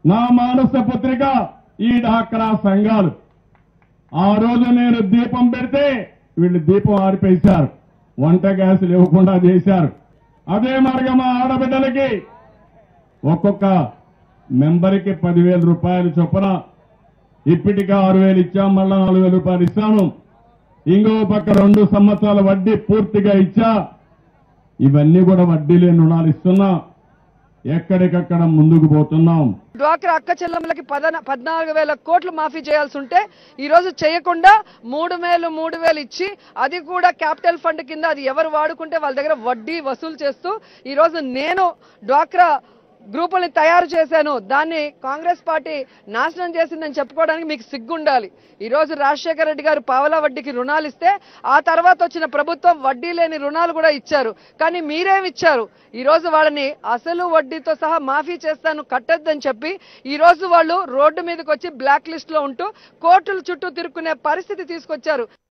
నా మానస పత్రిక ఈ డాక్రా సంఘాలు ఆ రోజు నేను దీపం పెడితే వీళ్ళు దీపం ఆరిపేశారు వంట గ్యాసులు ఇవ్వకుండా చేశారు అదే మార్గం మా ఆడబిడ్డలకి ఒక్కొక్క మెంబర్కి పదివేల రూపాయలు చొప్పున ఇప్పటికే ఆరు వేలు ఇచ్చాం మళ్ళా నాలుగు వేల రూపాయలు ఇస్తాను ఇంకో పక్క రెండు సంవత్సరాల వడ్డీ పూర్తిగా ఇచ్చా ఇవన్నీ కూడా వడ్డీ లేని రుణాలు ఇస్తున్నా ఎక్కడికక్కడ ముందుకు పోతున్నాం డ్వాక్రా అక్క చెల్లెమ్మలకి పదన పద్నాలుగు వేల కోట్లు మాఫీ చేయాల్సి ఉంటే ఈ రోజు చేయకుండా మూడు వేలు మూడు వేలు ఇచ్చి అది కూడా క్యాపిటల్ ఫండ్ కింద అది ఎవరు వాడుకుంటే వాళ్ళ దగ్గర వడ్డీ వసూలు చేస్తూ ఈ రోజు నేను డ్వాక్రా గ్రూపుల్ని తయారు చేశాను దాన్ని కాంగ్రెస్ పార్టీ నాశనం చేసిందని చెప్పుకోవడానికి మీకు సిగ్గుండాలి ఈ రోజు రాజశేఖర రెడ్డి గారు పావలా వడ్డీకి రుణాలు ఇస్తే ఆ తర్వాత వచ్చిన ప్రభుత్వం వడ్డీ లేని రుణాలు కూడా ఇచ్చారు కానీ మీరేమి ఇచ్చారు ఈ రోజు వాళ్ళని అసలు వడ్డీతో సహా మాఫీ చేస్తాను కట్టొద్దని చెప్పి ఈ రోజు వాళ్ళు రోడ్డు మీదకి వచ్చి బ్లాక్ లిస్ట్ లో ఉంటూ కోర్టుల చుట్టూ తిరుక్కునే పరిస్థితి తీసుకొచ్చారు